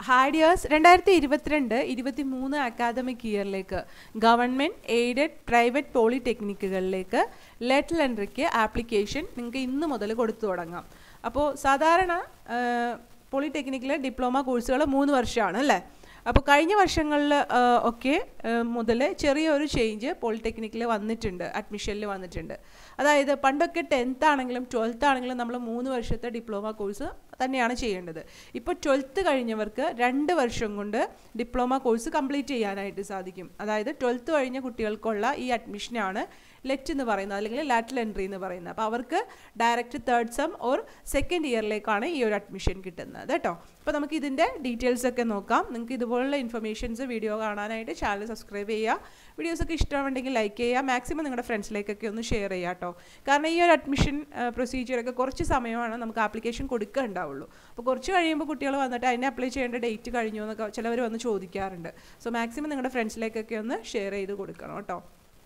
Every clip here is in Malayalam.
ഹാഡിയേഴ്സ് രണ്ടായിരത്തി ഇരുപത്തിരണ്ട് ഇരുപത്തി മൂന്ന് അക്കാദമിക് ഇയറിലേക്ക് ഗവൺമെൻറ് എയ്ഡഡ് പ്രൈവറ്റ് പോളിടെക്നിക്കുകളിലേക്ക് ലെറ്റർ എൻട്രിക്ക് ആപ്ലിക്കേഷൻ നിങ്ങൾക്ക് ഇന്ന് മുതൽ കൊടുത്തു തുടങ്ങാം അപ്പോൾ സാധാരണ പോളിടെക്നിക്കിൽ ഡിപ്ലോമ കോഴ്സുകൾ മൂന്ന് വർഷമാണ് അല്ലേ അപ്പോൾ കഴിഞ്ഞ വർഷങ്ങളിൽ ഒക്കെ മുതൽ ചെറിയൊരു ചേഞ്ച് പോളിടെക്നിക്കിൽ വന്നിട്ടുണ്ട് അഡ്മിഷനിൽ വന്നിട്ടുണ്ട് അതായത് പണ്ടൊക്കെ ടെൻത്ത് ആണെങ്കിലും ട്വൽത്ത് ആണെങ്കിലും നമ്മൾ മൂന്ന് വർഷത്തെ ഡിപ്ലോമ കോഴ്സ് തന്നെയാണ് ചെയ്യേണ്ടത് ഇപ്പോൾ ട്വൽത്ത് കഴിഞ്ഞവർക്ക് രണ്ട് വർഷം കൊണ്ട് ഡിപ്ലോമ കോഴ്സ് കംപ്ലീറ്റ് ചെയ്യാനായിട്ട് സാധിക്കും അതായത് ട്വൽത്ത് കഴിഞ്ഞ കുട്ടികൾക്കുള്ള ഈ അഡ്മിഷനാണ് ലെറ്റ് എന്ന് പറയുന്നത് അല്ലെങ്കിൽ ലാറ്റൽ എൻട്രി എന്ന് പറയുന്നത് അപ്പോൾ അവർക്ക് direct third sem or second ഇയറിലേക്കാണ് ഈ ഒരു അഡ്മിഷൻ കിട്ടുന്നത് കേട്ടോ അപ്പോൾ നമുക്ക് ഇതിൻ്റെ ഡീറ്റെയിൽസ് ഒക്കെ നോക്കാം നിങ്ങൾക്ക് ഇതുപോലുള്ള ഇൻഫർമേഷൻസ് വീഡിയോ കാണാനായിട്ട് ചാനൽ സബ്സ്ക്രൈബ് ചെയ്യുക വീഡിയോസ് ഒക്കെ ഇഷ്ടമുണ്ടെങ്കിൽ ലൈക്ക് ചെയ്യുക മാക്സിമം നിങ്ങളുടെ ഫ്രണ്ട്സിലേക്കൊക്കെ ഒന്ന് ഷെയർ ചെയ്യുക കേട്ടോ കാരണം ഈ ഒരു അഡ്മിഷൻ പ്രൊസീജിയറൊക്കെ കുറച്ച് സമയമാണ് നമുക്ക് ആപ്ലിക്കേഷൻ കൊടുക്കുക ഉണ്ടാവുള്ളൂ അപ്പോൾ കുറച്ച് കഴിയുമ്പോൾ കുട്ടികൾ വന്നിട്ട് അതിനെ അപ്ലൈ ചെയ്യേണ്ട ഡേറ്റ് കഴിഞ്ഞു എന്നൊക്കെ ചിലവർ വന്ന് ചോദിക്കാറുണ്ട് സോ മാക്സിമം നിങ്ങളുടെ ഫ്രണ്ട്സിലേക്കൊക്കെ ഒന്ന് ഷെയർ ചെയ്ത് കൊടുക്കണം കേട്ടോ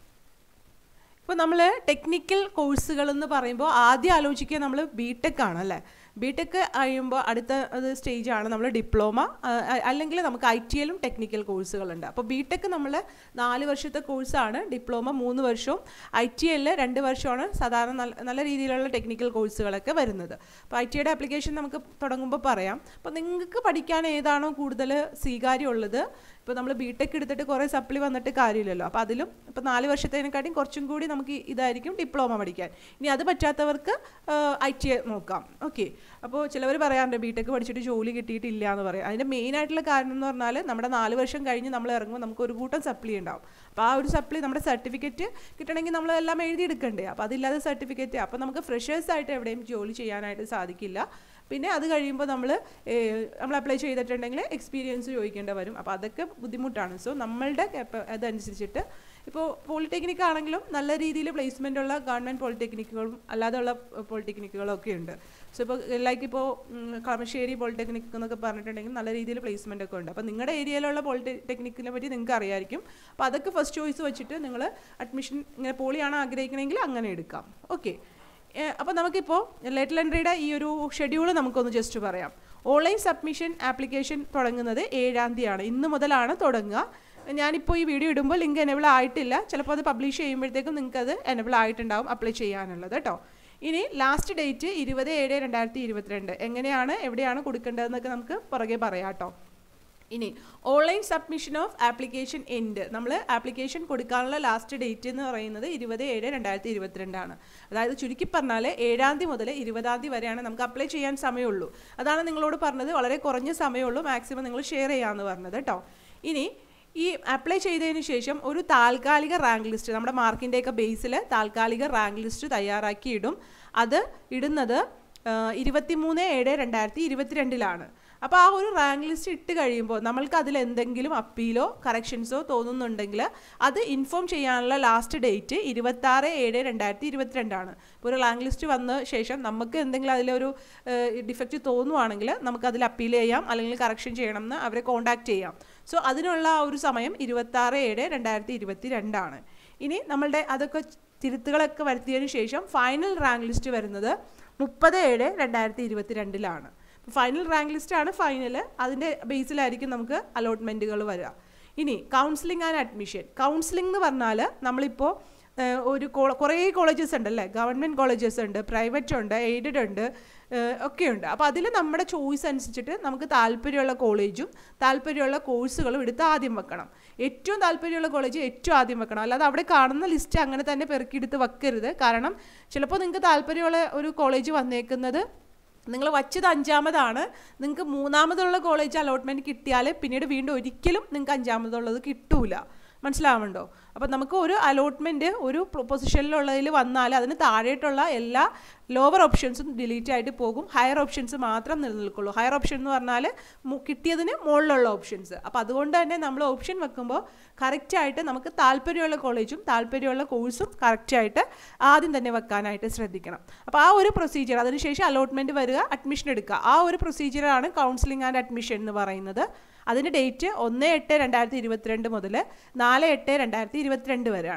ഇപ്പോൾ നമ്മൾ ടെക്നിക്കൽ കോഴ്സുകൾ എന്ന് പറയുമ്പോൾ ആദ്യം ആലോചിക്കുക നമ്മൾ ബി ടെക് ആണ് അല്ലേ ബി ടെക് കഴിയുമ്പോൾ അടുത്ത സ്റ്റേജാണ് നമ്മൾ ഡിപ്ലോമ അല്ലെങ്കിൽ നമുക്ക് ഐ ടി എല്ലും ടെക്നിക്കൽ കോഴ്സുകളുണ്ട് അപ്പോൾ ബി ടെക് നമ്മൾ നാല് വർഷത്തെ കോഴ്സാണ് ഡിപ്ലോമ മൂന്ന് വർഷവും ഐ ടി എല്ലിൽ രണ്ട് വർഷമാണ് സാധാരണ നല്ല നല്ല രീതിയിലുള്ള ടെക്നിക്കൽ കോഴ്സുകളൊക്കെ വരുന്നത് അപ്പോൾ ഐ ടിയുടെ ആപ്ലിക്കേഷൻ നമുക്ക് തുടങ്ങുമ്പോൾ പറയാം അപ്പോൾ നിങ്ങൾക്ക് പഠിക്കാൻ ഏതാണോ കൂടുതൽ സ്വീകാര്യമുള്ളത് ഇപ്പോൾ നമ്മൾ ബി ടെക് എടുത്തിട്ട് കുറേ സപ്ലി വന്നിട്ട് കാര്യമില്ലല്ലോ അപ്പോൾ അതിലും ഇപ്പോൾ നാല് വർഷത്തേനെക്കാട്ടിയും കുറച്ചും കൂടി നമുക്ക് ഇതായിരിക്കും ഡിപ്ലോമ പഠിക്കാൻ ഇനി അത് പറ്റാത്തവർക്ക് ഐ ടി നോക്കാം ഓക്കെ അപ്പോൾ ചിലവർ പറയാറുണ്ട് ബി ടെക് പഠിച്ചിട്ട് ജോലി കിട്ടിയിട്ടില്ല എന്ന് പറയും അതിൻ്റെ മെയിൻ ആയിട്ടുള്ള കാരണം എന്ന് പറഞ്ഞാൽ നമ്മുടെ നാല് വർഷം കഴിഞ്ഞ് നമ്മൾ ഇറങ്ങുമ്പോൾ നമുക്ക് ഒരു കൂട്ടം സപ്ലി ഉണ്ടാവും അപ്പോൾ ആ ഒരു സപ്ലി നമ്മുടെ സർട്ടിഫിക്കറ്റ് കിട്ടണമെങ്കിൽ നമ്മൾ എല്ലാം എഴുതിയെടുക്കണ്ടേ അപ്പോൾ അതില്ലാതെ സർട്ടിഫിക്കറ്റ് അപ്പോൾ നമുക്ക് ഫ്രഷേഴ്സ് ആയിട്ട് എവിടെയും ജോലി ചെയ്യാനായിട്ട് സാധിക്കില്ല പിന്നെ അത് കഴിയുമ്പോൾ നമ്മൾ നമ്മൾ അപ്ലൈ ചെയ്തിട്ടുണ്ടെങ്കിൽ എക്സ്പീരിയൻസ് ചോദിക്കേണ്ടി വരും അപ്പോൾ അതൊക്കെ ബുദ്ധിമുട്ടാണ് സോ നമ്മളുടെ അതനുസരിച്ചിട്ട് ഇപ്പോൾ പോളിടെക്നിക് ആണെങ്കിലും നല്ല രീതിയിൽ പ്ലേസ്മെൻ്റ് ഉള്ള ഗവൺമെൻറ് പോളിടെക്നിക്കുകളും അല്ലാതെയുള്ള പോളിടെക്നിക്കുകളും ഒക്കെ ഉണ്ട് സോ ഇപ്പോൾ ലൈക്ക് ഇപ്പോൾ കളമശ്ശേരി പോളിടെക്നിക് എന്നൊക്കെ പറഞ്ഞിട്ടുണ്ടെങ്കിൽ നല്ല രീതിയിൽ പ്ലേസ്മെൻ്റ് ഒക്കെ ഉണ്ട് അപ്പോൾ നിങ്ങളുടെ ഏരിയയിലുള്ള പോളിടെക്നിക്കിനെ പറ്റി നിങ്ങൾക്ക് അറിയായിരിക്കും അപ്പോൾ അതൊക്കെ ഫസ്റ്റ് ചോയ്സ് വെച്ചിട്ട് നിങ്ങൾ അഡ്മിഷൻ ഇങ്ങനെ പോളിയാണ് ആഗ്രഹിക്കണമെങ്കിൽ അങ്ങനെ എടുക്കാം ഓക്കെ അപ്പോൾ നമുക്കിപ്പോൾ ലെറ്റർ എൻട്രിയുടെ ഈ ഒരു ഷെഡ്യൂൾ നമുക്കൊന്ന് ജസ്റ്റ് പറയാം ഓൺലൈൻ സബ്മിഷൻ ആപ്ലിക്കേഷൻ തുടങ്ങുന്നത് ഏഴാം തീയതിയാണ് ഇന്ന് മുതലാണ് തുടങ്ങുക ഞാനിപ്പോൾ ഈ വീഡിയോ ഇടുമ്പോൾ ലിങ്ക് എനേബിൾ ആയിട്ടില്ല ചിലപ്പോൾ അത് പബ്ലിഷ് ചെയ്യുമ്പോഴത്തേക്കും നിങ്ങൾക്ക് അത് എനേബിൾ ആയിട്ടുണ്ടാവും അപ്ലൈ ചെയ്യാനുള്ളത് കേട്ടോ ഇനി ലാസ്റ്റ് ഡേറ്റ് ഇരുപത് ഏഴ് രണ്ടായിരത്തി ഇരുപത്തിരണ്ട് എങ്ങനെയാണ് എവിടെയാണ് കൊടുക്കേണ്ടതെന്നൊക്കെ നമുക്ക് പുറകെ പറയാം കേട്ടോ ഇനി online submission of application and നമ്മൾ ആപ്ലിക്കേഷൻ കൊടുക്കാനുള്ള ലാസ്റ്റ് ഡേറ്റ് എന്ന് പറയുന്നത് ഇരുപത് ഏഴ് രണ്ടായിരത്തി ഇരുപത്തിരണ്ടാണ് അതായത് ചുരുക്കി പറഞ്ഞാൽ ഏഴാം തീയതി മുതൽ ഇരുപതാം തീയതി വരെയാണ് നമുക്ക് അപ്ലൈ ചെയ്യാൻ സമയമുള്ളൂ അതാണ് നിങ്ങളോട് പറഞ്ഞത് വളരെ കുറഞ്ഞ സമയമുള്ളൂ മാക്സിമം നിങ്ങൾ ഷെയർ ചെയ്യാമെന്ന് പറഞ്ഞത് കേട്ടോ ഇനി ഈ അപ്ലൈ ചെയ്തതിന് ശേഷം ഒരു താൽക്കാലിക റാങ്ക് ലിസ്റ്റ് നമ്മുടെ മാർക്കിൻ്റെയൊക്കെ ബേസിൽ താൽക്കാലിക റാങ്ക് ലിസ്റ്റ് തയ്യാറാക്കി ഇടും അത് ഇടുന്നത് ഇരുപത്തിമൂന്ന് ഏഴ് രണ്ടായിരത്തി ഇരുപത്തിരണ്ടിലാണ് അപ്പോൾ ആ ഒരു റാങ്ക് ലിസ്റ്റ് ഇട്ട് കഴിയുമ്പോൾ നമ്മൾക്ക് അതിൽ എന്തെങ്കിലും അപ്പീലോ കറക്ഷൻസോ തോന്നുന്നുണ്ടെങ്കിൽ അത് ഇൻഫോം ചെയ്യാനുള്ള ലാസ്റ്റ് ഡേറ്റ് ഇരുപത്താറ് ഏഴ് രണ്ടായിരത്തി ഇരുപത്തിരണ്ടാണ് ഇപ്പോൾ ഒരു റാങ്ക് ലിസ്റ്റ് വന്ന ശേഷം നമുക്ക് എന്തെങ്കിലും അതിലൊരു ഡിഫക്റ്റ് തോന്നുവാണെങ്കിൽ നമുക്ക് അതിൽ അപ്പീൽ ചെയ്യാം അല്ലെങ്കിൽ കറക്ഷൻ ചെയ്യണം എന്ന് അവരെ കോൺടാക്റ്റ് ചെയ്യാം സോ അതിനുള്ള ആ ഒരു സമയം ഇരുപത്താറ് ഏഴ് രണ്ടായിരത്തി ഇരുപത്തി രണ്ടാണ് ഇനി നമ്മളുടെ അതൊക്കെ തിരുത്തുകളൊക്കെ വരുത്തിയതിന് ശേഷം ഫൈനൽ റാങ്ക് ലിസ്റ്റ് വരുന്നത് മുപ്പത് ഏഴ് രണ്ടായിരത്തി ഇരുപത്തി രണ്ടിലാണ് ഫൈനൽ റാങ്ക് ലിസ്റ്റാണ് ഫൈനൽ അതിൻ്റെ ബേസിലായിരിക്കും നമുക്ക് അലോട്ട്മെൻറ്റുകൾ വരിക ഇനി കൗൺസിലിംഗ് ആൻഡ് അഡ്മിഷൻ കൗൺസിലിംഗ് എന്ന് പറഞ്ഞാൽ നമ്മളിപ്പോൾ ഒരു കുറേ കോളേജസ് ഉണ്ടല്ലേ ഗവൺമെൻറ് കോളേജസ് ഉണ്ട് പ്രൈവറ്റ് ഉണ്ട് എയ്ഡഡ് ഉണ്ട് ഒക്കെ ഉണ്ട് അപ്പോൾ അതിൽ നമ്മുടെ ചോയ്സ് അനുസരിച്ചിട്ട് നമുക്ക് താല്പര്യമുള്ള കോളേജും താല്പര്യമുള്ള കോഴ്സുകളും എടുത്ത് ആദ്യം വെക്കണം ഏറ്റവും താല്പര്യമുള്ള കോളേജ് ഏറ്റവും ആദ്യം വെക്കണം അല്ലാതെ അവിടെ കാണുന്ന ലിസ്റ്റ് അങ്ങനെ തന്നെ പെറുക്കിയെടുത്ത് വെക്കരുത് കാരണം ചിലപ്പോൾ നിങ്ങൾക്ക് താല്പര്യമുള്ള ഒരു കോളേജ് വന്നേക്കുന്നത് നിങ്ങൾ വച്ചത് അഞ്ചാമതാണ് നിങ്ങൾക്ക് മൂന്നാമതുള്ള കോളേജ് അലോട്ട്മെൻറ്റ് കിട്ടിയാൽ പിന്നീട് വീണ്ടും ഒരിക്കലും നിങ്ങൾക്ക് അഞ്ചാമതുള്ളത് കിട്ടൂല മനസ്സിലാവുന്നുണ്ടോ അപ്പോൾ നമുക്ക് ഒരു അലോട്ട്മെൻറ്റ് ഒരു പൊസിഷനിലുള്ളതിൽ വന്നാൽ അതിന് താഴെയിട്ടുള്ള എല്ലാ ലോവർ ഓപ്ഷൻസും ഡിലീറ്റ് ആയിട്ട് പോകും ഹയർ ഓപ്ഷൻസ് മാത്രം നിലനിൽക്കുള്ളൂ ഹയർ ഓപ്ഷൻ എന്ന് പറഞ്ഞാൽ കിട്ടിയതിന് മുകളിലുള്ള ഓപ്ഷൻസ് അപ്പോൾ അതുകൊണ്ട് തന്നെ നമ്മൾ ഓപ്ഷൻ വെക്കുമ്പോൾ കറക്റ്റായിട്ട് നമുക്ക് താല്പര്യമുള്ള കോളേജും താല്പര്യമുള്ള കോഴ്സും കറക്റ്റായിട്ട് ആദ്യം തന്നെ വെക്കാനായിട്ട് ശ്രദ്ധിക്കണം അപ്പോൾ ആ ഒരു പ്രൊസീജിയർ അതിനുശേഷം അലോട്ട്മെൻറ്റ് വരിക അഡ്മിഷൻ എടുക്കുക ആ ഒരു പ്രൊസീജിയറാണ് കൗൺസിലിംഗ് ആൻഡ് അഡ്മിഷൻ എന്ന് പറയുന്നത് അതിൻ്റെ ഡേറ്റ് ഒന്ന് എട്ട് രണ്ടായിരത്തി ഇരുപത്തിരണ്ട് മുതൽ നാല് എട്ട് രണ്ടായിരത്തി ഇരുപത്തിരണ്ട് വരെയാണ്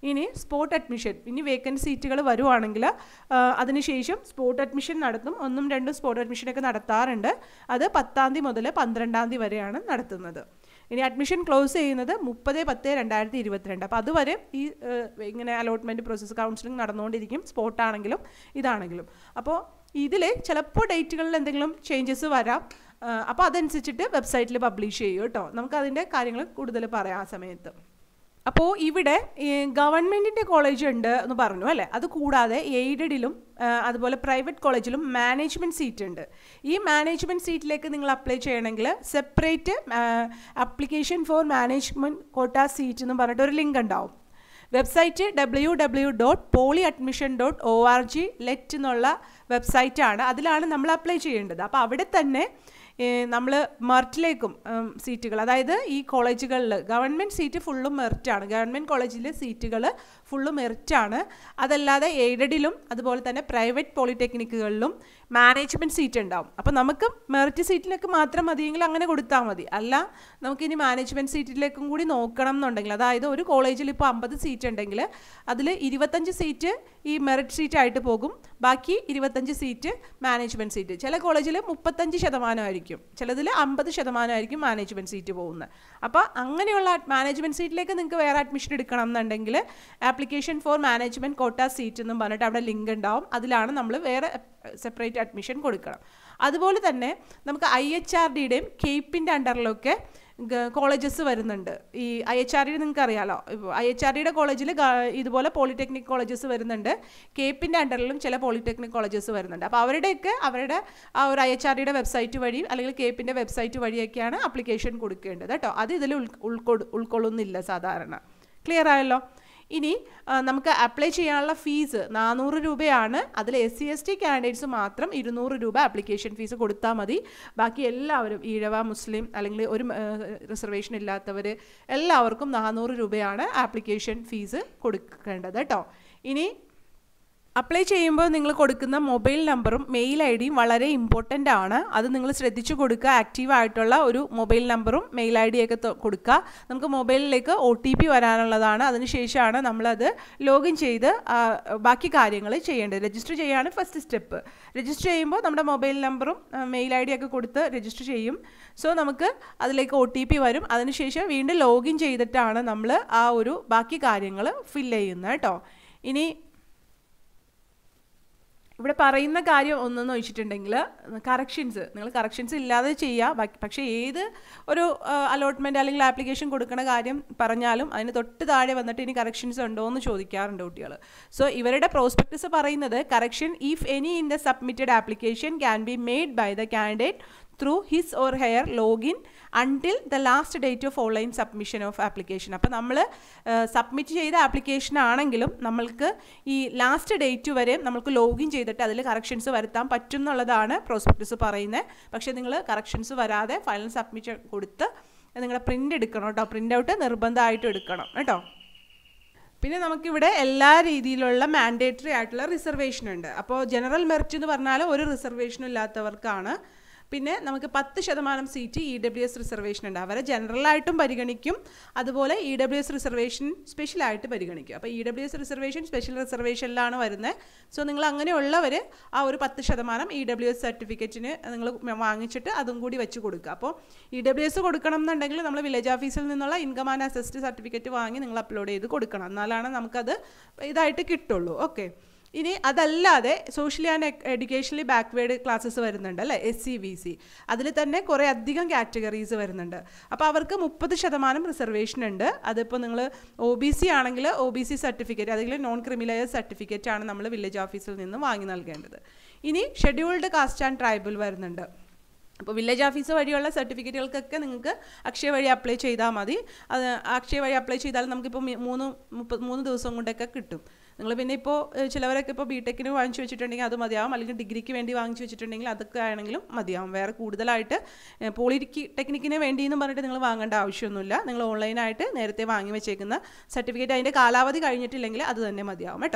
ഇനി സ്പോട്ട് അഡ്മിഷൻ ഇനി വേക്കൻറ്റ് സീറ്റുകൾ വരുവാണെങ്കിൽ അതിനുശേഷം സ്പോട്ട് അഡ്മിഷൻ നടത്തും ഒന്നും രണ്ടും സ്പോട്ട് അഡ്മിഷനൊക്കെ നടത്താറുണ്ട് അത് പത്താം തീയതി മുതൽ പന്ത്രണ്ടാം തീയതി വരെയാണ് നടത്തുന്നത് ഇനി അഡ്മിഷൻ ക്ലോസ് ചെയ്യുന്നത് മുപ്പത് പത്ത് രണ്ടായിരത്തി ഇരുപത്തിരണ്ട് അപ്പോൾ അതുവരെ ഈ ഏഹ്, ഇങ്ങനെ അലോട്ട്മെൻറ്റ് പ്രോസസ്സ് കൗൺസിലിംഗ് നടന്നുകൊണ്ടിരിക്കും സ്പോട്ടാണെങ്കിലും ഇതാണെങ്കിലും അപ്പോൾ ഇതിൽ ചിലപ്പോൾ ഡേറ്റുകളിൽ എന്തെങ്കിലും ചേഞ്ചസ് വരാം അപ്പോൾ അതനുസരിച്ചിട്ട് വെബ്സൈറ്റിൽ പബ്ലിഷ് ചെയ്യും കേട്ടോ നമുക്ക് അതിൻ്റെ കാര്യങ്ങൾ കൂടുതൽ പറയാം ആ സമയത്ത് അപ്പോൾ ഇവിടെ ഗവൺമെൻറ്റിൻ്റെ കോളേജ് ഉണ്ട് എന്ന് പറഞ്ഞു അല്ലേ അത് കൂടാതെ എയ്ഡഡിലും അതുപോലെ പ്രൈവറ്റ് കോളേജിലും മാനേജ്മെൻറ്റ് സീറ്റ് ഉണ്ട് ഈ മാനേജ്മെൻറ്റ് സീറ്റിലേക്ക് നിങ്ങൾ അപ്ലൈ ചെയ്യണമെങ്കിൽ separate application for management quota seat എന്ന് പറഞ്ഞിട്ട് ഒരു ലിങ്ക് ഉണ്ടാവും website W W dot poly admission dot O R G ലെറ്റ് എന്നുള്ള വെബ്സൈറ്റാണ് അതിലാണ് നമ്മൾ അപ്ലൈ ചെയ്യേണ്ടത് അപ്പോൾ അവിടെ തന്നെ നമ്മൾ മെറിറ്റിലേക്കും സീറ്റുകൾ അതായത് ഈ കോളേജുകളിൽ ഗവൺമെൻറ് സീറ്റ് ഫുള്ളും മെറിറ്റാണ് ഗവൺമെൻറ് കോളേജിലെ സീറ്റുകൾ ഫുള്ള് മെറിറ്റാണ് അതല്ലാതെ എയ്ഡഡിലും അതുപോലെ തന്നെ പ്രൈവറ്റ് പോളിടെക്നിക്കുകളിലും മാനേജ്മെൻറ്റ് സീറ്റ് ഉണ്ടാവും അപ്പോൾ നമുക്ക് മെറിറ്റ് സീറ്റിലേക്ക് മാത്രം മതിയെങ്കിൽ അങ്ങനെ കൊടുത്താൽ മതി അല്ല നമുക്കിനി മാനേജ്മെൻറ്റ് സീറ്റിലേക്കും കൂടി നോക്കണം എന്നുണ്ടെങ്കിൽ അതായത് ഒരു കോളേജിൽ ഇപ്പോൾ അമ്പത് സീറ്റ് ഉണ്ടെങ്കിൽ അതിൽ ഇരുപത്തഞ്ച് സീറ്റ് ഈ മെറിറ്റ് സീറ്റ് ആയിട്ട് പോകും ബാക്കി ഇരുപത്തഞ്ച് സീറ്റ് മാനേജ്മെൻറ്റ് സീറ്റ് ചില കോളേജിൽ മുപ്പത്തഞ്ച് ശതമാനമായിരിക്കും ചിലതിൽ അമ്പത് ശതമാനമായിരിക്കും മാനേജ്മെൻറ്റ് സീറ്റ് പോകുന്നത് അപ്പോൾ അങ്ങനെയുള്ള മാനേജ്മെൻറ്റ് സീറ്റിലേക്ക് നിങ്ങൾക്ക് വേറെ അഡ്മിഷൻ എടുക്കണം എന്നുണ്ടെങ്കിൽ application for management quota seat എന്നും പറഞ്ഞിട്ട് അവിടെ ലിങ്ക് ഉണ്ടാവും അതിലാണ് നമ്മൾ വേറെ സെപ്പറേറ്റ് അഡ്മിഷൻ കൊടുക്കണം അതുപോലെ തന്നെ നമുക്ക് ഐ എച്ച് ആർ ഡിയുടെയും കേപ്പിൻ്റെ അണ്ടറിലൊക്കെ കോളേജസ് വരുന്നുണ്ട് ഈ ഐ എച്ച് ആർ ഡി നിങ്ങൾക്ക് അറിയാലോ ഐ എച്ച് ആർ ഡിയുടെ കോളേജിൽ ഇതുപോലെ പോളിടെക്നിക് കോളേജസ് വരുന്നുണ്ട് കേപ്പിൻ്റെ അണ്ടറിലും ചില പോളിടെക്നിക് കോളേജസ് വരുന്നുണ്ട് അപ്പോൾ അവരുടെയൊക്കെ അവരുടെ ആ ഒരു ഐ എച്ച് ആർ ഡിയുടെ വെബ്സൈറ്റ് വഴി അല്ലെങ്കിൽ കേപ്പിൻ്റെ വെബ്സൈറ്റ് വഴിയൊക്കെയാണ് അപ്ലിക്കേഷൻ കൊടുക്കേണ്ടത് കേട്ടോ അത് ഇതിൽ ഉൾ ഉൾക്കൊ ഉൾക്കൊള്ളുന്നില്ല സാധാരണ ക്ലിയർ ആയല്ലോ ഇനി ആ, നമുക്ക് അപ്ലൈ ചെയ്യാനുള്ള ഫീസ് നാനൂറ് രൂപയാണ് അതിൽ S C S T candidates മാത്രം ഇരുന്നൂറ് രൂപ ആപ്ലിക്കേഷൻ ഫീസ് കൊടുത്താൽ മതി ബാക്കി എല്ലാവരും ഈഴവ മുസ്ലിം അല്ലെങ്കിൽ ഒരു റിസർവേഷൻ ഇല്ലാത്തവർ എല്ലാവർക്കും നാനൂറ് രൂപയാണ് ആപ്ലിക്കേഷൻ ഫീസ് കൊടുക്കേണ്ടത് കേട്ടോ ഇനി അപ്ലൈ ചെയ്യുമ്പോൾ നിങ്ങൾ കൊടുക്കുന്ന മൊബൈൽ നമ്പറും മെയിൽ ഐ ഡിയും വളരെ ഇമ്പോർട്ടൻ്റ് ആണ് അത് നിങ്ങൾ ശ്രദ്ധിച്ചു കൊടുക്കുക ആക്റ്റീവ് ആയിട്ടുള്ള ഒരു മൊബൈൽ നമ്പറും മെയിൽ ഐ ഡിയൊക്കെ ത- കൊടുക്കുക നമുക്ക് മൊബൈലിലേക്ക് ഒ ടി പി വരാനുള്ളതാണ് അതിനുശേഷമാണ് നമ്മളത് ലോഗിൻ ചെയ്ത് ആ, ബാക്കി കാര്യങ്ങൾ ചെയ്യേണ്ടത് രജിസ്റ്റർ ചെയ്യാണ് ഫസ്റ്റ് സ്റ്റെപ്പ് രജിസ്റ്റർ ചെയ്യുമ്പോൾ നമ്മുടെ മൊബൈൽ നമ്പറും മെയിൽ ഐ ഡിയൊക്കെ കൊടുത്ത് രജിസ്റ്റർ ചെയ്യും സോ നമുക്ക് അതിലേക്ക് ഒ ടി പി വരും അതിനുശേഷം വീണ്ടും ലോഗിൻ ചെയ്തിട്ടാണ് നമ്മൾ ആ ഒരു ബാക്കി കാര്യങ്ങൾ ഫില്ല് ചെയ്യുന്നത് കേട്ടോ ഇനി ഇവിടെ പറയുന്ന കാര്യം ഒന്നെന്ന് വെച്ചിട്ടുണ്ടെങ്കിൽ കറക്ഷൻസ് നിങ്ങൾ കറക്ഷൻസ് ഇല്ലാതെ ചെയ്യുക ബാക്കി പക്ഷേ ഏത് ഒരു അലോട്ട്മെൻറ്റ് അല്ലെങ്കിൽ ആപ്ലിക്കേഷൻ കൊടുക്കുന്ന കാര്യം പറഞ്ഞാലും അതിന് തൊട്ട് താഴെ വന്നിട്ട് ഇനി കറക്ഷൻസ് ഉണ്ടോ എന്ന് ചോദിക്കാറുണ്ട് കുട്ടികൾ സോ ഇവരുടെ പ്രോസ്പെക്ടസ് പറയുന്നത് correction if any in the submitted application can be made by the candidate through his or her login until the last date of online submission of application അപ്പോൾ നമ്മൾ സബ്മിറ്റ് ചെയ്ത ആപ്ലിക്കേഷൻ ആണെങ്കിലും നമ്മൾക്ക് ഈ ലാസ്റ്റ് ഡേറ്റ് വരെ നമുക്ക് ലോഗിൻ ചെയ്തിട്ട് അതിൽ കറക്ഷൻസ് വരുത്താൻ പറ്റും എന്നുള്ളതാണ് പ്രോസ്പെക്ടസ് പറയുന്നത് പക്ഷേ നിങ്ങൾ കറക്ഷൻസ് വരാതെ ഫൈനൽ സബ്മിഷൻ കൊടുത്ത് നിങ്ങളുടെ പ്രിൻ്റ് എടുക്കണം കേട്ടോ പ്രിൻ്റ് ഔട്ട് നിർബന്ധമായിട്ടും എടുക്കണം കേട്ടോ പിന്നെ നമുക്കിവിടെ എല്ലാ രീതിയിലുള്ള മാൻഡേറ്ററി ആയിട്ടുള്ള റിസർവേഷൻ ഉണ്ട് അപ്പോൾ ജനറൽ മെറിറ്റ് എന്ന് പറഞ്ഞാൽ ഒരു റിസർവേഷനും ഇല്ലാത്തവർക്കാണ് പിന്നെ നമുക്ക് പത്ത് ശതമാനം seat E W S reservation ഉണ്ട് അവരെ ജനറലായിട്ടും പരിഗണിക്കും അതുപോലെ ഇ ഡബ്ല്യു എസ് റിസർവേഷൻ സ്പെഷ്യലായിട്ട് പരിഗണിക്കും അപ്പോൾ E W S reservation special റിസർവേഷനിലാണ് വരുന്നത് സോ നിങ്ങൾ അങ്ങനെയുള്ളവർ ആ ഒരു പത്ത് ശതമാനം ഇ ഡബ്ല്യു എസ് സർട്ടിഫിക്കറ്റിന് നിങ്ങൾ വാങ്ങിച്ചിട്ട് അതും കൂടി വെച്ച് കൊടുക്കുക അപ്പോൾ ഇ ഡബ്ല്യു എസ് കൊടുക്കണം എന്നുണ്ടെങ്കിൽ നമ്മൾ വില്ലേജ് ഓഫീസിൽ നിന്നുള്ള ഇൻകം ആൻഡ് അസിസ്റ്റ് സർട്ടിഫിക്കറ്റ് വാങ്ങി നിങ്ങൾ അപ്ലോഡ് ചെയ്ത് കൊടുക്കണം എന്നാലാണ് നമുക്കത് ഇതായിട്ട് കിട്ടുള്ളൂ ഓക്കെ ഇനി അതല്ലാതെ socially and educationally backward classes വരുന്നുണ്ട് അല്ലേ എസ് സി വി സി അതിൽ തന്നെ കുറേ അധികം കാറ്റഗറീസ് വരുന്നുണ്ട് അപ്പോൾ അവർക്ക് മുപ്പത് ശതമാനം റിസർവേഷൻ ഉണ്ട് അതിപ്പോൾ നിങ്ങൾ ഒ ബി സി ആണെങ്കിൽ ഒ ബി സി സർട്ടിഫിക്കറ്റ് അല്ലെങ്കിൽ നോൺ ക്രിമിനൽ സർട്ടിഫിക്കറ്റ് ആണ് നമ്മൾ വില്ലേജ് ഓഫീസിൽ നിന്ന് വാങ്ങി നൽകേണ്ടത് ഇനി ഷെഡ്യൂൾഡ് കാസ്റ്റ് ആൻഡ് ട്രൈബൽ വരുന്നുണ്ട് അപ്പോൾ വില്ലേജ് ഓഫീസ് വഴിയുള്ള സർട്ടിഫിക്കറ്റുകൾക്കൊക്കെ നിങ്ങൾക്ക് അക്ഷയ വഴി അപ്ലൈ ചെയ്താൽ മതി അത് അക്ഷയ വഴി അപ്ലൈ ചെയ്താൽ നമുക്കിപ്പോൾ മി- മൂന്ന് മുപ്പത് മൂന്ന് ദിവസം കൊണ്ടൊക്കെ കിട്ടും നിങ്ങൾ പിന്നെ ഇപ്പോൾ ഏഹ്, ചിലവരൊക്കെ ഇപ്പോൾ ബി ടെക്കിന് വാങ്ങിച്ചു വെച്ചിട്ടുണ്ടെങ്കിൽ അത് മതിയാവും അല്ലെങ്കിൽ ഡിഗ്രിക്ക് വേണ്ടി വാങ്ങിച്ചു വെച്ചിട്ടുണ്ടെങ്കിൽ അതൊക്കെ ആണെങ്കിലും മതിയാവും വേറെ കൂടുതലായിട്ട് പോളിക്ക് ടെക്നിക്കിന് വേണ്ടി എന്ന് പറഞ്ഞിട്ട് നിങ്ങൾ വാങ്ങേണ്ട ആവശ്യമൊന്നുമില്ല നിങ്ങൾ ഓൺലൈനായിട്ട് നേരത്തെ വാങ്ങി വെച്ചേക്കുന്ന സർട്ടിഫിക്കറ്റ് അതിൻ്റെ കാലാവധി കഴിഞ്ഞിട്ടില്ലെങ്കിൽ അത് തന്നെ മതിയാവും കേട്ടോ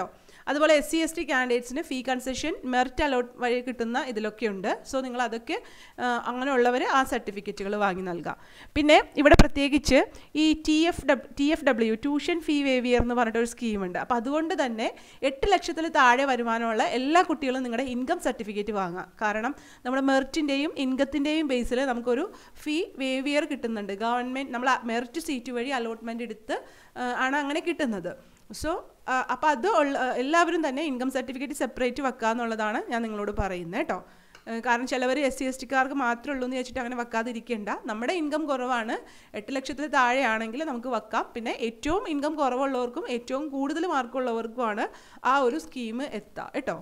അതുപോലെ എസ് സി എസ് ടി കാൻഡിഡേറ്റ്സിന് ഫീ കൺസെഷൻ മെറിറ്റ് അലോട്ട് വഴി കിട്ടുന്ന ഇതിലൊക്കെ ഉണ്ട് സോ നിങ്ങൾ അതൊക്കെ ആ, അങ്ങനെയുള്ളവർ ആ സർട്ടിഫിക്കറ്റുകൾ വാങ്ങി നൽകാം പിന്നെ ഇവിടെ പ്രത്യേകിച്ച് ഈ ടി എഫ് ഡബ് T F W tuition fee waiver എന്ന് പറഞ്ഞിട്ടൊരു സ്കീമുണ്ട് അപ്പോൾ അതുകൊണ്ട് തന്നെ എട്ട് ലക്ഷത്തിൽ താഴെ വരുമാനമുള്ള എല്ലാ കുട്ടികളും നിങ്ങളുടെ ഇൻകം സർട്ടിഫിക്കറ്റ് വാങ്ങാം കാരണം നമ്മുടെ മെറിറ്റിൻ്റെയും ഇൻകത്തിൻ്റെയും ബേസിൽ നമുക്കൊരു ഫീ വേവിയർ കിട്ടുന്നുണ്ട് ഗവൺമെൻറ് നമ്മൾ മെറിറ്റ് സീറ്റ് വഴി അലോട്ട്മെൻറ്റ് എടുത്ത് ആ, ആണ് അങ്ങനെ കിട്ടുന്നത് സോ അപ്പോൾ അത് ഉള്ള എല്ലാവരും തന്നെ ഇൻകം സർട്ടിഫിക്കറ്റ് സെപ്പറേറ്റ് വെക്കുക എന്നുള്ളതാണ് ഞാൻ നിങ്ങളോട് പറയുന്നത് കേട്ടോ ഏഹ് കാരണം ചിലവർ എസ് സി എസ് ടിക്കാർക്ക് മാത്രമേ ഉള്ളൂ എന്ന് വെച്ചിട്ട് അങ്ങനെ വെക്കാതിരിക്കേണ്ട നമ്മുടെ ഇൻകം കുറവാണ് എട്ട് ലക്ഷത്തിൽ താഴെയാണെങ്കിൽ നമുക്ക് വെക്കാം പിന്നെ ഏറ്റവും ഇൻകം കുറവുള്ളവർക്കും ഏറ്റവും കൂടുതൽ മാർക്കുള്ളവർക്കുമാണ് ആ ഒരു സ്കീം എത്തുക കേട്ടോ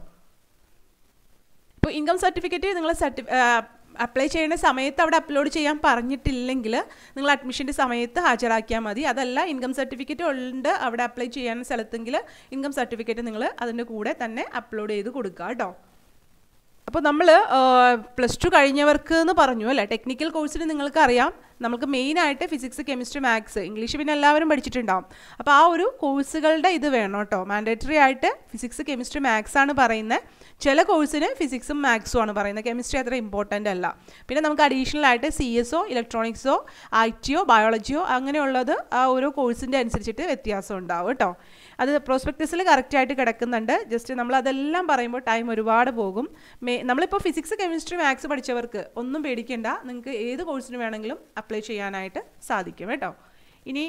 ഇപ്പോൾ ഇൻകം സർട്ടിഫിക്കറ്റ് നിങ്ങൾ സർട്ടി അപ്ലൈ ചെയ്യുന്ന സമയത്ത് അവിടെ അപ്ലോഡ് ചെയ്യാൻ പറഞ്ഞിട്ടില്ലെങ്കിൽ നിങ്ങൾ അഡ്മിഷൻ്റെ സമയത്ത് ഹാജരാക്കിയാൽ മതി അതല്ല ഇൻകം സർട്ടിഫിക്കറ്റ് ഉണ്ട് അവിടെ അപ്ലൈ ചെയ്യാൻ സ്ഥലത്തെങ്കിൽ ഇൻകം സർട്ടിഫിക്കറ്റ് നിങ്ങൾ അതിൻ്റെ കൂടെ തന്നെ അപ്ലോഡ് ചെയ്ത് കൊടുക്കുക കേട്ടോ അപ്പോൾ നമ്മൾ പ്ലസ് ടു കഴിഞ്ഞവർക്ക് എന്ന് പറഞ്ഞു അല്ലേ ടെക്നിക്കൽ കോഴ്സിന് നിങ്ങൾക്ക് അറിയാം നമുക്ക് മെയിനായിട്ട് ഫിസിക്സ് കെമിസ്ട്രി മാത്സ് ഇംഗ്ലീഷ് പിന്നെ എല്ലാവരും പഠിച്ചിട്ടുണ്ടാവും അപ്പോൾ ആ ഒരു കോഴ്സുകളുടെ ഇത് വേണം കേട്ടോ മാൻഡേറ്ററി ആയിട്ട് ഫിസിക്സ് കെമിസ്ട്രി മാത്സ് ആണ് പറയുന്നത് ചില കോഴ്സിന് ഫിസിക്സും മാത്സും ആണ് പറയുന്നത് കെമിസ്ട്രി അത്ര ഇമ്പോർട്ടൻ്റ് അല്ല പിന്നെ നമുക്ക് അഡീഷണൽ ആയിട്ട് സി എസോ ഇലക്ട്രോണിക്സോ ഐ ടിയോ ബയോളജിയോ അങ്ങനെയുള്ളത് ആ ഓരോ കോഴ്സിൻ്റെ അനുസരിച്ചിട്ട് വ്യത്യാസം ഉണ്ടാവും കേട്ടോ അത് പ്രോസ്പെക്ടസിൽ കറക്റ്റായിട്ട് കിടക്കുന്നുണ്ട് ജസ്റ്റ് നമ്മൾ അതെല്ലാം പറയുമ്പോൾ ടൈം ഒരുപാട് പോകും മേ നമ്മളിപ്പോൾ ഫിസിക്സ് കെമിസ്ട്രി മാത്സ് പഠിച്ചവർക്ക് ഒന്നും പേടിക്കേണ്ട നിങ്ങൾക്ക് ഏത് കോഴ്സിന് വേണമെങ്കിലും അപ്ലൈ ചെയ്യാനായിട്ട് സാധിക്കും കേട്ടോ ഇനി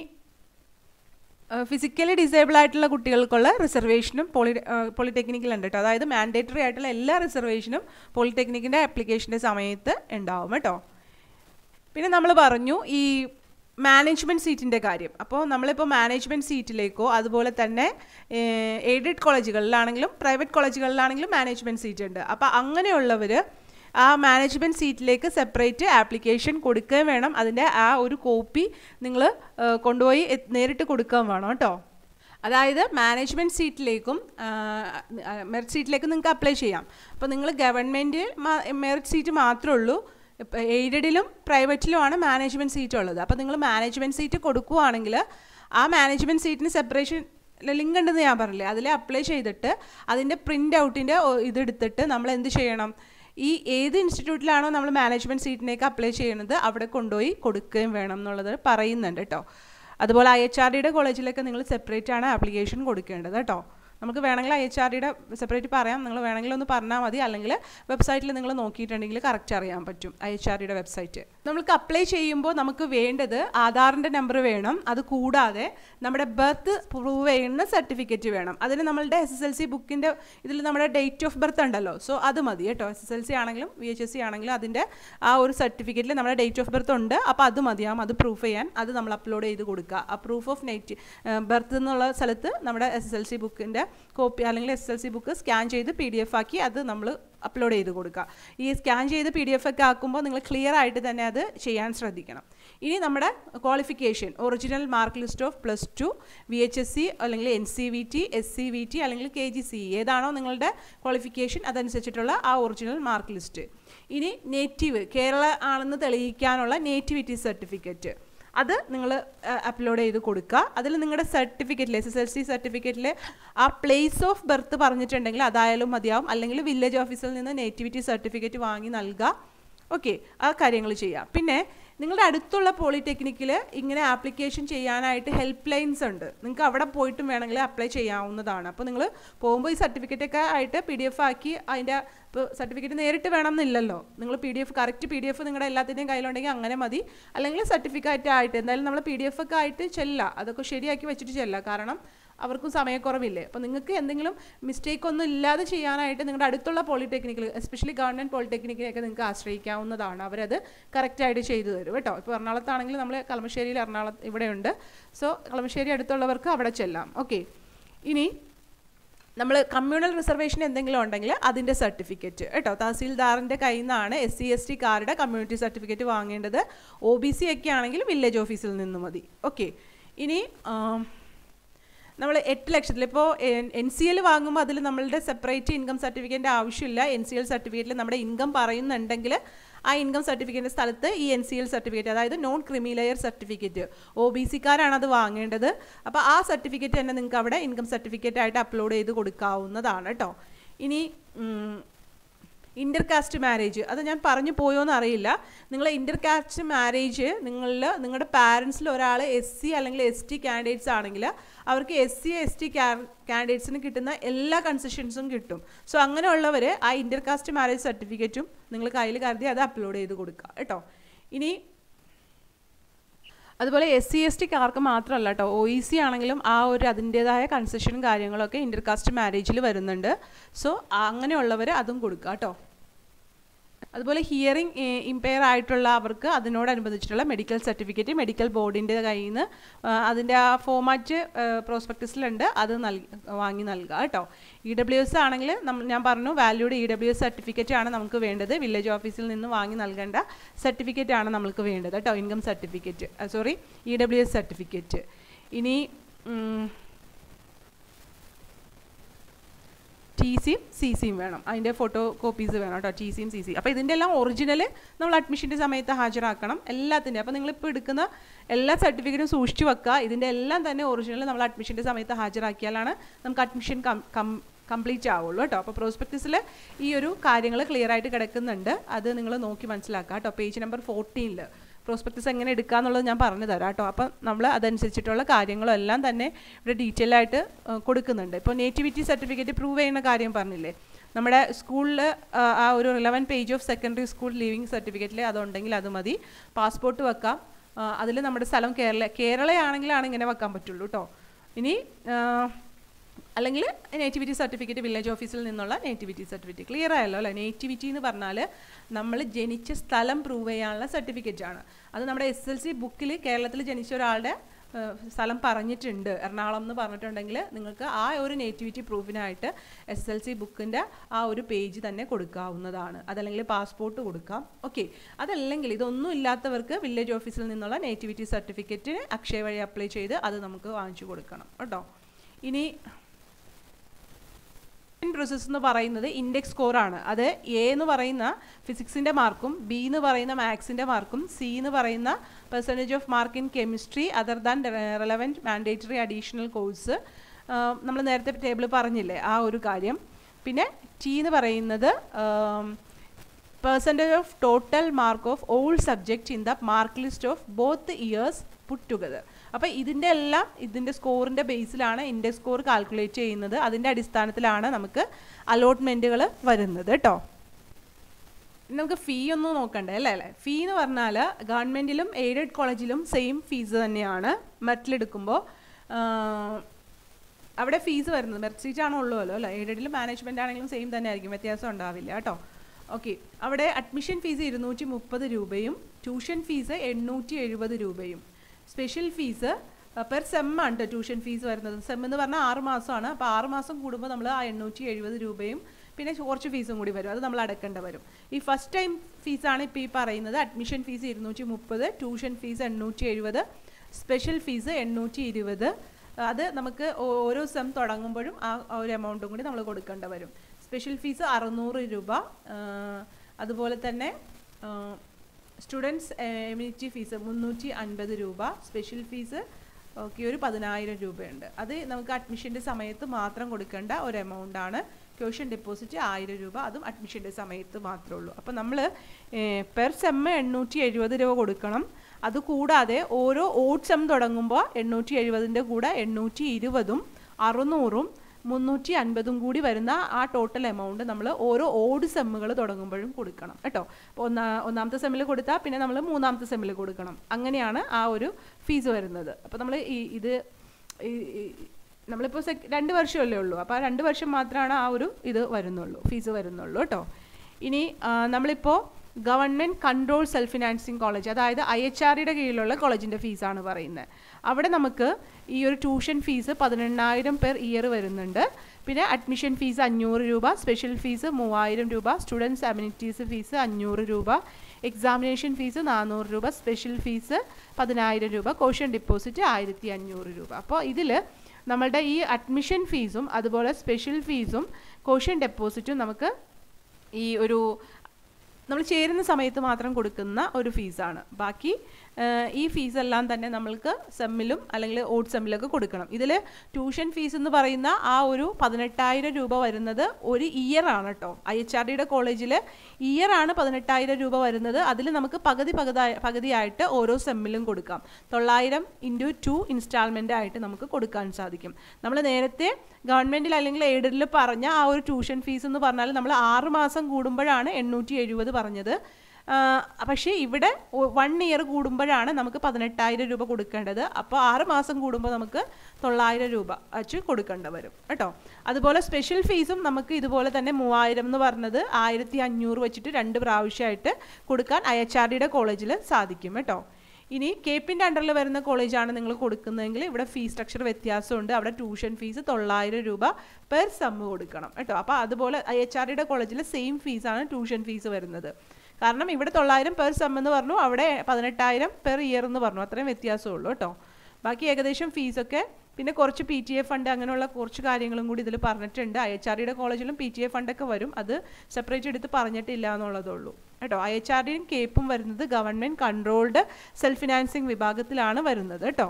ഫിസിക്കലി ഡിസേബിൾ ആയിട്ടുള്ള കുട്ടികൾക്കുള്ള റിസർവേഷനും പോളി പോളിടെക്നിക്കിലുണ്ട് കേട്ടോ അതായത് മാൻഡേറ്ററി ആയിട്ടുള്ള എല്ലാ റിസർവേഷനും പോളിടെക്നിക്കിൻ്റെ ആപ്ലിക്കേഷൻ്റെ സമയത്ത് ഉണ്ടാവും കേട്ടോ പിന്നെ നമ്മൾ പറഞ്ഞു ഈ മാനേജ്മെൻറ്റ് സീറ്റിൻ്റെ കാര്യം അപ്പോൾ നമ്മളിപ്പോൾ മാനേജ്മെൻറ്റ് സീറ്റിലേക്കോ അതുപോലെ തന്നെ എയ്ഡഡ് കോളേജുകളിലാണെങ്കിലും പ്രൈവറ്റ് കോളേജുകളിലാണെങ്കിലും മാനേജ്മെൻറ്റ് സീറ്റ് ഉണ്ട് അപ്പോൾ അങ്ങനെയുള്ളവർ ആ മാനേജ്മെൻറ്റ് സീറ്റിലേക്ക് സെപ്പറേറ്റ് ആപ്ലിക്കേഷൻ കൊടുക്കുകയും വേണം അതിൻ്റെ ആ ഒരു കോപ്പി നിങ്ങൾ കൊണ്ടുപോയി എ- നേരിട്ട് കൊടുക്കുകയും വേണം കേട്ടോ അതായത് മാനേജ്മെൻറ്റ് സീറ്റിലേക്കും മെറിറ്റ് സീറ്റിലേക്കും നിങ്ങൾക്ക് അപ്ലൈ ചെയ്യാം അപ്പോൾ നിങ്ങൾ ഗവൺമെൻറ് മെറിറ്റ് സീറ്റ് മാത്രമേ ഉള്ളൂ ഇപ്പം എയ്ഡഡിലും പ്രൈവറ്റിലുമാണ് മാനേജ്മെൻറ്റ് സീറ്റ് ഉള്ളത് അപ്പോൾ നിങ്ങൾ മാനേജ്മെൻറ്റ് സീറ്റ് കൊടുക്കുകയാണെങ്കിൽ ആ മാനേജ്മെൻറ്റ് സീറ്റിന് സെപ്പറേഷൻ ലിങ്ക് ഉണ്ടെന്ന് ഞാൻ പറഞ്ഞില്ലേ അതിൽ അപ്ലൈ ചെയ്തിട്ട് അതിൻ്റെ പ്രിൻ്റ് ഔട്ടിൻ്റെ ഇതെടുത്തിട്ട് നമ്മൾ എന്ത് ചെയ്യണം ഈ ഏത് ഇൻസ്റ്റിറ്റ്യൂട്ടിലാണോ നമ്മൾ മാനേജ്മെൻറ്റ് സീറ്റിലേക്ക് അപ്ലൈ ചെയ്യുന്നത് അവിടെ കൊണ്ടുപോയി കൊടുക്കുകയും വേണം എന്നുള്ളത് പറയുന്നുണ്ട് കേട്ടോ അതുപോലെ ഐ എച്ച് ആർ ഡിയുടെ കോളേജിലൊക്കെ നിങ്ങൾ സെപ്പറേറ്റ് ആണ് ആപ്ലിക്കേഷൻ കൊടുക്കേണ്ടത് കേട്ടോ നമുക്ക് വേണമെങ്കിൽ ഐ എച്ച് ആർ ഡിയുടെ സെപ്പറേറ്റ് പറയാം നിങ്ങൾ വേണമെങ്കിൽ ഒന്ന് പറഞ്ഞാൽ മതി അല്ലെങ്കിൽ വെബ്സൈറ്റിൽ നിങ്ങൾ നോക്കിയിട്ടുണ്ടെങ്കിൽ കറക്റ്റ് അറിയാൻ പറ്റും ഐ എച്ച് ആർ ഡിയുടെ വെബ്സൈറ്റ് നമുക്ക് അപ്ലൈ ചെയ്യുമ്പോൾ നമുക്ക് വേണ്ടത് ആധാറിൻ്റെ നമ്പർ വേണം അത് കൂടാതെ നമ്മുടെ ബർത്ത് പ്രൂവ് ചെയ്യുന്ന സർട്ടിഫിക്കറ്റ് വേണം അതിന് നമ്മളുടെ എസ് എസ് എൽ സി ബുക്കിൻ്റെ ഇതിൽ നമ്മുടെ ഡേറ്റ് ഓഫ് ബർത്ത് ഉണ്ടല്ലോ സോ അത് മതി കേട്ടോ എസ് എസ് എൽ സി ആണെങ്കിലും വി എച്ച് എസ് സി ആണെങ്കിലും അതിൻ്റെ ആ ഒരു സർട്ടിഫിക്കറ്റിൽ നമ്മുടെ ഡേറ്റ് ഓഫ് ബർത്ത് ഉണ്ട് അപ്പോൾ അത് മതിയാവും അത് പ്രൂഫ് ചെയ്യാൻ അത് നമ്മൾ അപ്ലോഡ് ചെയ്ത് കൊടുക്കുക ആ പ്രൂഫ് ഓഫ് നെറ്റ് ബർത്ത് എന്നുള്ള സ്ഥലത്ത് നമ്മുടെ എസ് എസ് എൽ സി ബുക്കിൻ്റെ കോപ്പി അല്ലെങ്കിൽ S S L C book scan ചെയ്ത് പി ഡി എഫ് ആക്കി അത് നമ്മൾ അപ്ലോഡ് ചെയ്ത് കൊടുക്കുക ഈ സ്കാൻ ചെയ്ത് പി ഡി എഫ് ഒക്കെ ആക്കുമ്പോൾ നിങ്ങൾ ക്ലിയർ ആയിട്ട് തന്നെ അത് ചെയ്യാൻ ശ്രദ്ധിക്കണം ഇനി നമ്മുടെ qualification original mark list of plus two V H S C അല്ലെങ്കിൽ N C V T S C V T അല്ലെങ്കിൽ കെ ജി സി ഏതാണോ നിങ്ങളുടെ ക്വാളിഫിക്കേഷൻ അതനുസരിച്ചിട്ടുള്ള ആ ഒറിജിനൽ മാർക്ക് ലിസ്റ്റ് ഇനി നേറ്റീവ് കേരള ആണെന്ന് തെളിയിക്കാനുള്ള നേറ്റിവിറ്റി സർട്ടിഫിക്കറ്റ് അത് നിങ്ങൾ അപ്ലോഡ് ചെയ്ത് കൊടുക്കുക അതിൽ നിങ്ങളുടെ സർട്ടിഫിക്കറ്റിൽ എസ് എസ് എൽ സി സർട്ടിഫിക്കറ്റിൽ ആ പ്ലേസ് ഓഫ് ബർത്ത് പറഞ്ഞിട്ടുണ്ടെങ്കിൽ അതായാലും മതിയാവും അല്ലെങ്കിൽ വില്ലേജ് ഓഫീസിൽ നിന്ന് നേറ്റിവിറ്റി സർട്ടിഫിക്കറ്റ് വാങ്ങി നൽകുക ഓക്കെ ആ കാര്യങ്ങൾ ചെയ്യാം പിന്നെ നിങ്ങളുടെ അടുത്തുള്ള പോളിടെക്നിക്കിൽ ഇങ്ങനെ ആപ്ലിക്കേഷൻ ചെയ്യാനായിട്ട് ഹെൽപ്പ് ലൈൻസ് ഉണ്ട് നിങ്ങൾക്ക് അവിടെ പോയിട്ടും വേണമെങ്കിൽ അപ്ലൈ ചെയ്യാവുന്നതാണ് അപ്പോൾ നിങ്ങൾ പോകുമ്പോൾ ഈ സർട്ടിഫിക്കറ്റ് ഒക്കെ ആയിട്ട് പി ഡി എഫ് ആക്കി അതിൻ്റെ ഇപ്പോൾ സർട്ടിഫിക്കറ്റ് നേരിട്ട് വേണം എന്നില്ലല്ലോ നിങ്ങൾ P D F correct P D F നിങ്ങളുടെ എല്ലാത്തിൻ്റെയും കയ്യിലുണ്ടെങ്കിൽ അങ്ങനെ മതി അല്ലെങ്കിൽ സർട്ടിഫിക്കറ്റ് ആയിട്ട് എന്തായാലും നമ്മൾ പി ഡി എഫ് ഒക്കെ ആയിട്ട് ചെല്ലുക അതൊക്കെ ശരിയാക്കി വെച്ചിട്ട് ചെല്ലുക കാരണം അവർക്കും സമയക്കുറവില്ലേ അപ്പോൾ നിങ്ങൾക്ക് എന്തെങ്കിലും മിസ്റ്റേക്ക് ഒന്നും ഇല്ലാതെ ചെയ്യാനായിട്ട് നിങ്ങളുടെ അടുത്തുള്ള പോളിടെക്നിക്കിൽ എസ്പെഷ്യലി ഗവൺമെൻറ് പോളിടെക്നിക്കിനെയൊക്കെ നിങ്ങൾക്ക് ആശ്രയിക്കാവുന്നതാണ് അവരത് കറക്റ്റായിട്ട് ചെയ്തു തരും കേട്ടോ ഇപ്പോൾ എറണാകുളത്താണെങ്കിൽ നമ്മൾ കളമശ്ശേരിയിൽ എറണാകുളം ഇവിടെയുണ്ട് സോ കളമശ്ശേരി അടുത്തുള്ളവർക്ക് അവിടെ ചെല്ലാം ഓക്കെ ഇനി നമ്മൾ കമ്മ്യൂണൽ റിസർവേഷൻ എന്തെങ്കിലും ഉണ്ടെങ്കിൽ അതിൻ്റെ സർട്ടിഫിക്കറ്റ് കേട്ടോ തഹസീൽദാറിൻ്റെ കയ്യിൽ നിന്നാണ് എസ് സി എസ് ടിക്കാരുടെ കമ്മ്യൂണിറ്റി സർട്ടിഫിക്കറ്റ് വാങ്ങേണ്ടത് ഒ ബി സി ഒക്കെ ആണെങ്കിൽ വില്ലേജ് ഓഫീസിൽ നിന്ന് മതി ഓക്കെ ഇനി നമ്മൾ എട്ട് ലക്ഷത്തിൽ ഇപ്പോൾ എൻ സി എൽ വാങ്ങുമ്പോൾ അതിൽ നമ്മളുടെ സെപ്പറേറ്റ് ഇൻകം സർട്ടിഫിക്കറ്റിൻ്റെ ആവശ്യമില്ല എൻ സി എൽ സർട്ടിഫിക്കറ്റിൽ നമ്മുടെ ഇൻകം പറയുന്നുണ്ടെങ്കിൽ ആ ഇൻകം സർട്ടിഫിക്കറ്റിൻ്റെ സ്ഥലത്ത് ഈ എൻ സി എൽ സർട്ടിഫിക്കറ്റ് അതായത് non creamy layer certificate O B സിക്കാരാണ് അത് വാങ്ങേണ്ടത് അപ്പോൾ ആ സർട്ടിഫിക്കറ്റ് തന്നെ നിങ്ങൾക്ക് അവിടെ ഇൻകം സർട്ടിഫിക്കറ്റ് ആയിട്ട് അപ്ലോഡ് ചെയ്ത് കൊടുക്കാവുന്നതാണ് കേട്ടോ ഇനി ഇൻ്റർകാസ്റ്റ് മാരേജ് അത് ഞാൻ പറഞ്ഞു പോയോ എന്ന് അറിയില്ല നിങ്ങൾ ഇൻ്റർകാസ്റ്റ് മാരേജ് നിങ്ങളിൽ നിങ്ങളുടെ പാരൻസിൽ ഒരാൾ എസ് സി അല്ലെങ്കിൽ എസ് ടി കാൻഡിഡേറ്റ്സ് ആണെങ്കിൽ അവർക്ക് എസ് സി എസ് ടി കാൻഡിഡേറ്റ്സിന് കിട്ടുന്ന എല്ലാ കൺസെഷൻസും കിട്ടും സോ അങ്ങനെയുള്ളവർ ആ ഇൻ്റർകാസ്റ്റ് മാരേജ് സർട്ടിഫിക്കറ്റും നിങ്ങൾ കയ്യിൽ കരുതി അത് അപ്ലോഡ് ചെയ്ത് കൊടുക്കുക കേട്ടോ ഇനി അതുപോലെ എസ് സി എസ് ടിക്കാർക്ക് മാത്രമല്ല കേട്ടോ ഒ ഇ സി ആണെങ്കിലും ആ ഒരു അതിൻ്റേതായ കൺസെഷനും കാര്യങ്ങളൊക്കെ ഇൻ്റർകാസ്റ്റ് മാരേജിൽ വരുന്നുണ്ട് സോ അങ്ങനെയുള്ളവർ അതും കൊടുക്കുക കേട്ടോ അതുപോലെ ഹിയറിംഗ് ഇമ്പയർ ആയിട്ടുള്ള അവർക്ക് അതിനോടനുബന്ധിച്ചിട്ടുള്ള മെഡിക്കൽ സർട്ടിഫിക്കറ്റ് മെഡിക്കൽ ബോർഡിൻ്റെ കയ്യിൽ നിന്ന് അതിൻ്റെ ആ ഫോമാറ്റ് പ്രോസ്പെക്ടസിലുണ്ട് അത് നൽകി വാങ്ങി നൽകുക കേട്ടോ ഇ ഡബ്ല്യു എസ് ആണെങ്കിൽ ഞാൻ പറഞ്ഞു valued E W S certificate ആണ് നമുക്ക് വേണ്ടത് വില്ലേജ് ഓഫീസിൽ നിന്ന് വാങ്ങി നൽകേണ്ട സർട്ടിഫിക്കറ്റ് ആണ് നമുക്ക് വേണ്ടത് കേട്ടോ income certificate sorry E W S certificate ഇനി ടി സിയും സി സിയും വേണം അതിൻ്റെ ഫോട്ടോ കോപ്പീസ് വേണം കേട്ടോ ടി സിയും സി സിയും അപ്പോൾ ഇതിൻ്റെ എല്ലാം ഒറിജിനൽ നമ്മൾ അഡ്മിഷൻ്റെ സമയത്ത് ഹാജരാക്കണം എല്ലാത്തിൻ്റെ അപ്പോൾ നിങ്ങളിപ്പോൾ എടുക്കുന്ന എല്ലാ സർട്ടിഫിക്കറ്റും സൂക്ഷിച്ചു വെക്കുക ഇതിൻ്റെ എല്ലാം തന്നെ ഒറിജിനൽ നമ്മൾ അഡ്മിഷൻ്റെ സമയത്ത് ഹാജരാക്കിയാലാണ് നമുക്ക് അഡ്മിഷൻ കം കംപ്ലീറ്റ് ആവുള്ളൂ കേട്ടോ അപ്പോൾ പ്രോസ്പെക്ടസിൽ ഈ ഒരു കാര്യങ്ങൾ ക്ലിയർ ആയിട്ട് കിടക്കുന്നുണ്ട് അത് നിങ്ങൾ നോക്കി മനസ്സിലാക്കുക കേട്ടോ പേജ് നമ്പർ ഫോർട്ടീനിൽ പ്രോസ്പെക്ടസ് എങ്ങനെ എടുക്കുക എന്നുള്ളത് ഞാൻ പറഞ്ഞു തരാം കേട്ടോ അപ്പം നമ്മൾ അതനുസരിച്ചിട്ടുള്ള കാര്യങ്ങളും എല്ലാം തന്നെ ഇവിടെ ഡീറ്റെയിൽ ആയിട്ട് കൊടുക്കുന്നുണ്ട് ഇപ്പോൾ നേറ്റിവിറ്റി സർട്ടിഫിക്കറ്റ് പ്രൂവ് ചെയ്യുന്ന കാര്യം പറഞ്ഞില്ലേ നമ്മുടെ സ്കൂളിൽ ആ ഒരു relevant page of secondary school leaving സർട്ടിഫിക്കറ്റിൽ അതുണ്ടെങ്കിൽ അത് മതി പാസ്പോർട്ട് വെക്കാം അതിൽ നമ്മുടെ സ്ഥലം കേരള കേരളയാണെങ്കിലാണ് ഇങ്ങനെ വെക്കാൻ പറ്റുള്ളൂ കേട്ടോ ഇനി അല്ലെങ്കിൽ നേറ്റിവിറ്റി സർട്ടിഫിക്കറ്റ് വില്ലേജ് ഓഫീസിൽ നിന്നുള്ള നേറ്റിവിറ്റി സർട്ടിഫിക്കറ്റ് ക്ലിയർ ആയല്ലോ അല്ലേ നേറ്റിവിറ്റി എന്ന് പറഞ്ഞാൽ നമ്മൾ ജനിച്ച സ്ഥലം പ്രൂവ് ചെയ്യാനുള്ള സർട്ടിഫിക്കറ്റ് ആണ് അത് നമ്മുടെ എസ് എൽ സി ബുക്കിൽ കേരളത്തിൽ ജനിച്ച ഒരാളുടെ സ്ഥലം പറഞ്ഞിട്ടുണ്ട് എറണാകുളം എന്ന് പറഞ്ഞിട്ടുണ്ടെങ്കിൽ നിങ്ങൾക്ക് ആ ഒരു നേറ്റിവിറ്റി പ്രൂഫിനായിട്ട് എസ് എൽ സി ബുക്കിൻ്റെ ആ ഒരു പേജ് തന്നെ കൊടുക്കാവുന്നതാണ് അതല്ലെങ്കിൽ പാസ്പോർട്ട് കൊടുക്കാം ഓക്കെ അതല്ലെങ്കിൽ ഇതൊന്നും ഇല്ലാത്തവർക്ക് വില്ലേജ് ഓഫീസിൽ നിന്നുള്ള നേറ്റിവിറ്റി സർട്ടിഫിക്കറ്റിന് അക്ഷയ വഴി അപ്ലൈ ചെയ്ത് അത് നമുക്ക് വാങ്ങിച്ചു കൊടുക്കണം കേട്ടോ ഇനി പ്രോസസ്സ് എന്ന് പറയുന്നത് ഇൻഡെക്സ് സ്കോറാണ് അത് എ എന്ന് പറയുന്ന ഫിസിക്സിൻ്റെ മാർക്കും ബി എന്ന് പറയുന്ന മാത്സിൻ്റെ മാർക്കും സി എന്ന് പറയുന്ന percentage of mark in chemistry other than relevant mandatory additional course നമ്മൾ നേരത്തെ ടേബിൾ പറഞ്ഞില്ലേ ആ ഒരു കാര്യം പിന്നെ ടി എന്ന് പറയുന്നത് percentage of total mark of all subject in the mark list of both years put together അപ്പോൾ ഇതിൻ്റെ എല്ലാം ഇതിൻ്റെ സ്കോറിൻ്റെ ബേസിലാണ് ഇൻഡെക്സ് സ്കോർ കാൽക്കുലേറ്റ് ചെയ്യുന്നത് അതിൻ്റെ അടിസ്ഥാനത്തിലാണ് നമുക്ക് അലോട്ട്മെൻറ്റുകൾ വരുന്നത് കേട്ടോ നമുക്ക് ഫീ ഒന്നും നോക്കണ്ടേ അല്ലേ അല്ലേ ഫീ എന്ന് പറഞ്ഞാൽ ഗവൺമെൻറ്റിലും എയ്ഡഡ് കോളേജിലും സെയിം ഫീസ് തന്നെയാണ് മെറിറ്റിലെടുക്കുമ്പോൾ അവിടെ ഫീസ് വരുന്നത് മെറിറ്റ് സീറ്റ് ആണോ ഉള്ളൂല്ലോ അല്ലേ എയ്ഡഡിലും മാനേജ്മെൻ്റ് ആണെങ്കിലും സെയിം തന്നെ ആയിരിക്കും വ്യത്യാസം ഉണ്ടാവില്ല കേട്ടോ ഓക്കെ അവിടെ അഡ്മിഷൻ ഫീസ് ഇരുന്നൂറ്റി മുപ്പത് രൂപയും ട്യൂഷൻ ഫീസ് എണ്ണൂറ്റി എഴുപത് രൂപയും സ്പെഷ്യൽ ഫീസ് പെർ സെമ്മാണ് ട്യൂഷൻ ഫീസ് വരുന്നത് സെം എന്ന് പറഞ്ഞാൽ ആറ് മാസമാണ് അപ്പോൾ ആറ് മാസം കൂടുമ്പോൾ നമ്മൾ ആ എണ്ണൂറ്റി എഴുപത് രൂപയും പിന്നെ കുറച്ച് ഫീസും കൂടി വരും അത് നമ്മൾ അടക്കേണ്ട വരും ഈ ഫസ്റ്റ് ടൈം ഫീസാണ് ഇപ്പോൾ ഈ പറയുന്നത് അഡ്മിഷൻ ഫീസ് ഇരുന്നൂറ്റി മുപ്പത് ട്യൂഷൻ ഫീസ് എണ്ണൂറ്റി എഴുപത് സ്പെഷ്യൽ ഫീസ് എണ്ണൂറ്റി ഇരുപത് അത് നമുക്ക് ഓരോ സെം തുടങ്ങുമ്പോഴും ആ ഒരു എമൗണ്ടും കൂടി നമ്മൾ കൊടുക്കേണ്ട വരും സ്പെഷ്യൽ ഫീസ് അറുന്നൂറ് രൂപ അതുപോലെ തന്നെ സ്റ്റുഡൻസ് എമ്യൂണിറ്റി ഫീസ് മുന്നൂറ്റി അൻപത് രൂപ സ്പെഷ്യൽ ഫീസ് ഓക്കെ ഒരു പതിനായിരം രൂപയുണ്ട് അത് നമുക്ക് അഡ്മിഷൻ്റെ സമയത്ത് മാത്രം കൊടുക്കേണ്ട ഒരു എമൗണ്ട് ആണ് ട്യൂഷൻ ഡെപ്പോസിറ്റ് ആയിരം രൂപ അതും അഡ്മിഷൻ്റെ സമയത്ത് മാത്രമേ ഉള്ളൂ അപ്പോൾ നമ്മൾ പെർ സെമ്മ് എണ്ണൂറ്റി എഴുപത് രൂപ കൊടുക്കണം അതുകൂടാതെ ഓരോ ഓട്ട് സെം തുടങ്ങുമ്പോൾ എണ്ണൂറ്റി എഴുപതിൻ്റെ കൂടെ എണ്ണൂറ്റി ഇരുപതും അറുന്നൂറും മുന്നൂറ്റി അൻപതും കൂടി വരുന്ന ആ ടോട്ടൽ എമൗണ്ട് നമ്മൾ ഓരോ ഓഡ് സെമ്മുകൾ തുടങ്ങുമ്പോഴും കൊടുക്കണം കേട്ടോ അപ്പോൾ ഒന്നാ ഒന്നാമത്തെ സെമ്മിൽ കൊടുത്താൽ പിന്നെ നമ്മൾ മൂന്നാമത്തെ സെമ്മിൽ കൊടുക്കണം അങ്ങനെയാണ് ആ ഒരു ഫീസ് വരുന്നത് അപ്പോൾ നമ്മൾ ഈ ഇത് നമ്മളിപ്പോൾ സെക് രണ്ട് വർഷമല്ലേ ഉള്ളൂ അപ്പോൾ ആ രണ്ട് വർഷം മാത്രമാണ് ആ ഒരു ഇത് വരുന്നുള്ളൂ ഫീസ് വരുന്നുള്ളൂ കേട്ടോ ഇനി നമ്മളിപ്പോൾ government control self financing college അതായത് ഐ എച്ച് ആറിയുടെ കീഴിലുള്ള കോളേജിൻ്റെ ഫീസാണ് പറയുന്നത് അവിടെ നമുക്ക് ഈ ഒരു ട്യൂഷൻ ഫീസ് പതിനെണ്ണായിരം പെർ ഇയർ വരുന്നുണ്ട് പിന്നെ അഡ്മിഷൻ ഫീസ് അഞ്ഞൂറ് രൂപ സ്പെഷ്യൽ ഫീസ് മൂവായിരം രൂപ സ്റ്റുഡൻസ് അമ്യൂണിറ്റീസ് ഫീസ് അഞ്ഞൂറ് രൂപ എക്സാമിനേഷൻ ഫീസ് നാനൂറ് രൂപ സ്പെഷ്യൽ ഫീസ് പതിനായിരം രൂപ കോഷൻ ഡിപ്പോസിറ്റ് ആയിരത്തി അഞ്ഞൂറ് രൂപ അപ്പോൾ ഇതിൽ നമ്മളുടെ ഈ അഡ്മിഷൻ ഫീസും അതുപോലെ സ്പെഷ്യൽ ഫീസും കോഷൻ ഡെപ്പോസിറ്റും നമുക്ക് ഈ ഒരു നമ്മൾ ചേരുന്ന സമയത്ത് മാത്രം കൊടുക്കുന്ന ഒരു ഫീസാണ് ബാക്കി ഏഹ്, ഈ ഫീസ് എല്ലാം തന്നെ നമ്മൾക്ക് സെമ്മിലും അല്ലെങ്കിൽ ഓട്ട് സെമ്മിലൊക്കെ കൊടുക്കണം ഇതിൽ ട്യൂഷൻ ഫീസ് എന്ന് പറയുന്ന ആ ഒരു പതിനെട്ടായിരം രൂപ വരുന്നത് ഒരു ഇയർ ആണ് കേട്ടോ ഐ എച്ച് ആർ ഡിയുടെ കോളേജിൽ ഇയർ ആണ് പതിനെട്ടായിരം രൂപ വരുന്നത് അതിൽ നമുക്ക് പകുതി പകുതി പകുതിയായിട്ട് ഓരോ സെമ്മിലും കൊടുക്കാം തൊള്ളായിരം ഇൻറ്റു ടു ഇൻസ്റ്റാൾമെൻ്റ് ആയിട്ട് നമുക്ക് കൊടുക്കാൻ സാധിക്കും നമ്മൾ നേരത്തെ ഗവൺമെൻറ്റിൽ അല്ലെങ്കിൽ എയ്ഡഡിൽ പറഞ്ഞ ആ ഒരു ട്യൂഷൻ ഫീസ് എന്ന് പറഞ്ഞാൽ നമ്മൾ ആറ് മാസം കൂടുമ്പോഴാണ് എണ്ണൂറ്റി എഴുപത് പറഞ്ഞത് ആ, പക്ഷേ ഇവിടെ വൺ ഇയർ കൂടുമ്പോഴാണ് നമുക്ക് പതിനെട്ടായിരം രൂപ കൊടുക്കേണ്ടത് അപ്പോൾ ആറ് മാസം കൂടുമ്പോൾ നമുക്ക് തൊള്ളായിരം രൂപ വച്ച് കൊടുക്കേണ്ടി വരും കേട്ടോ അതുപോലെ സ്പെഷ്യൽ ഫീസും നമുക്ക് ഇതുപോലെ തന്നെ മൂവായിരം എന്ന് പറഞ്ഞത് ആയിരത്തി അഞ്ഞൂറ് വെച്ചിട്ട് രണ്ട് പ്രാവശ്യമായിട്ട് കൊടുക്കാൻ ഐ എച്ച് ആർ ഡിയുടെ കോളേജിൽ സാധിക്കും കേട്ടോ ഇനി കേപ്പിൻ്റെ അണ്ടറിൽ വരുന്ന കോളേജാണ് നിങ്ങൾ കൊടുക്കുന്നതെങ്കിൽ ഇവിടെ ഫീസ് സ്ട്രക്ചർ വ്യത്യാസമുണ്ട് അവിടെ ട്യൂഷൻ ഫീസ് തൊള്ളായിരം രൂപ പെർ സമ്മ് കൊടുക്കണം കേട്ടോ അപ്പോൾ അതുപോലെ ഐ എച്ച് ആർ ഡിയുടെ കോളേജിൽ സെയിം ഫീസാണ് ട്യൂഷൻ ഫീസ് വരുന്നത് കാരണം ഇവിടെ തൊള്ളായിരം പെർ സം എന്ന് പറഞ്ഞു അവിടെ പതിനെട്ടായിരം പെർ ഇയർ എന്ന് പറഞ്ഞു അത്രയും വ്യത്യാസമുള്ളൂ കേട്ടോ ബാക്കി ഏകദേശം ഫീസൊക്കെ പിന്നെ കുറച്ച് പി ടി എ ഫണ്ട് അങ്ങനെയുള്ള കുറച്ച് കാര്യങ്ങളും കൂടി ഇതിൽ പറഞ്ഞിട്ടുണ്ട് ഐ എച്ച് ആർ ഡിയുടെ കോളേജിലും പി ടി എ ഫണ്ടൊക്കെ വരും അത് സെപ്പറേറ്റ് എടുത്ത് പറഞ്ഞിട്ടില്ല എന്നുള്ളതേ ഉള്ളൂ കേട്ടോ ഐ എച്ച് ആർ ഡിയും കേപ്പും വരുന്നത് ഗവൺമെൻറ് കൺട്രോൾഡ് സെൽഫ് ഫിനാൻസിങ് വിഭാഗത്തിലാണ് വരുന്നത് കേട്ടോ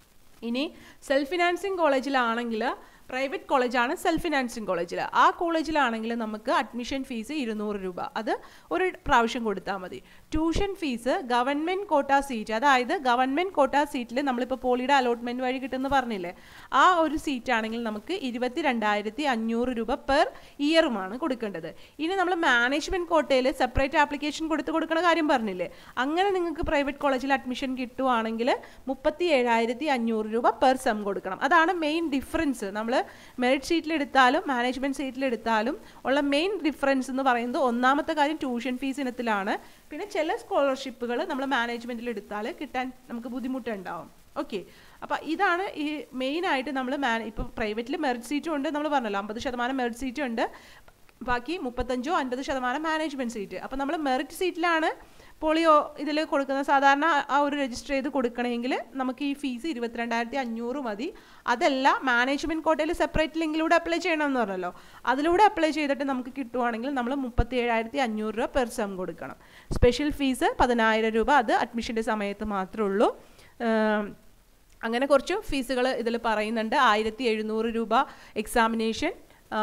ഇനി സെൽഫ് ഫിനാൻസിങ് കോളേജിലാണെങ്കിൽ പ്രൈവറ്റ് കോളേജാണ് സെൽഫ് ഫിനാൻസിങ് കോളേജിൽ ആ കോളേജിലാണെങ്കിൽ നമുക്ക് അഡ്മിഷൻ ഫീസ് ഇരുന്നൂറ് രൂപ അത് ഒരു പ്രാവശ്യം കൊടുത്താൽ മതി tuition fees government quota seat അതായത് ഗവൺമെൻറ് കോട്ട സീറ്റിൽ നമ്മളിപ്പോൾ പോളിയുടെ അലോട്ട്മെൻറ്റ് വഴി കിട്ടുമെന്ന് പറഞ്ഞില്ലേ ആ ഒരു സീറ്റ് ആണെങ്കിൽ നമുക്ക് ഇരുപത്തി രണ്ടായിരത്തി അഞ്ഞൂറ് രൂപ പെർ ഇയറുമാണ് കൊടുക്കേണ്ടത് ഇനി നമ്മൾ മാനേജ്മെൻറ്റ് കോട്ടയിൽ സെപ്പറേറ്റ് ആപ്ലിക്കേഷൻ കൊടുത്ത് കൊടുക്കുന്ന കാര്യം പറഞ്ഞില്ലേ അങ്ങനെ നിങ്ങൾക്ക് പ്രൈവറ്റ് കോളേജിൽ അഡ്മിഷൻ കിട്ടുവാണെങ്കിൽ മുപ്പത്തി ഏഴായിരത്തി അഞ്ഞൂറ് രൂപ പെർ സം കൊടുക്കണം അതാണ് മെയിൻ ഡിഫറൻസ് നമ്മൾ മെറിറ്റ് സീറ്റിലെടുത്താലും മാനേജ്മെൻറ്റ് സീറ്റിലെടുത്താലും ഉള്ള മെയിൻ ഡിഫറൻസ് എന്ന് പറയുന്നത് ഒന്നാമത്തെ കാര്യം ട്യൂഷൻ ഫീസ് ഇനത്തിലാണ് പിന്നെ ചില സ്കോളർഷിപ്പുകൾ നമ്മൾ മാനേജ്മെൻറ്റിൽ എടുത്താൽ കിട്ടാൻ നമുക്ക് ബുദ്ധിമുട്ടുണ്ടാവും ഓക്കെ അപ്പോൾ ഇതാണ് ഈ മെയിനായിട്ട് നമ്മൾ മാ ഇപ്പോൾ പ്രൈവറ്റിൽ മെറിറ്റ് സീറ്റും ഉണ്ട് നമ്മൾ പറഞ്ഞല്ലോ അമ്പത് ശതമാനം മെറിറ്റ് സീറ്റും ഉണ്ട് ബാക്കി മുപ്പത്തഞ്ചോ അൻപത് ശതമാനം മാനേജ്മെൻറ്റ് സീറ്റ് അപ്പോൾ നമ്മൾ മെറിറ്റ് സീറ്റിലാണ് പോളിയോ ഇതിൽ കൊടുക്കുന്ന സാധാരണ ആ ഒരു രജിസ്റ്റർ ചെയ്ത് കൊടുക്കണമെങ്കിൽ നമുക്ക് ഈ ഫീസ് ഇരുപത്തിരണ്ടായിരത്തി അഞ്ഞൂറ് മതി അതല്ല മാനേജ്മെൻറ്റ് കോട്ടയിൽ സെപ്പറേറ്റ് ലിങ്കിലൂടെ അപ്ലൈ ചെയ്യണമെന്ന് പറഞ്ഞല്ലോ അതിലൂടെ അപ്ലൈ ചെയ്തിട്ട് നമുക്ക് കിട്ടുവാണെങ്കിൽ നമ്മൾ മുപ്പത്തി ഏഴായിരത്തി അഞ്ഞൂറ് രൂപ പെർ സം കൊടുക്കണം സ്പെഷ്യൽ ഫീസ് പതിനായിരം രൂപ അത് അഡ്മിഷൻ്റെ സമയത്ത് മാത്രമേ ഉള്ളൂ ഏം, അങ്ങനെ കുറച്ച് ഫീസുകൾ ഇതിൽ പറയുന്നുണ്ട് ആയിരത്തി എഴുന്നൂറ് രൂപ എക്സാമിനേഷൻ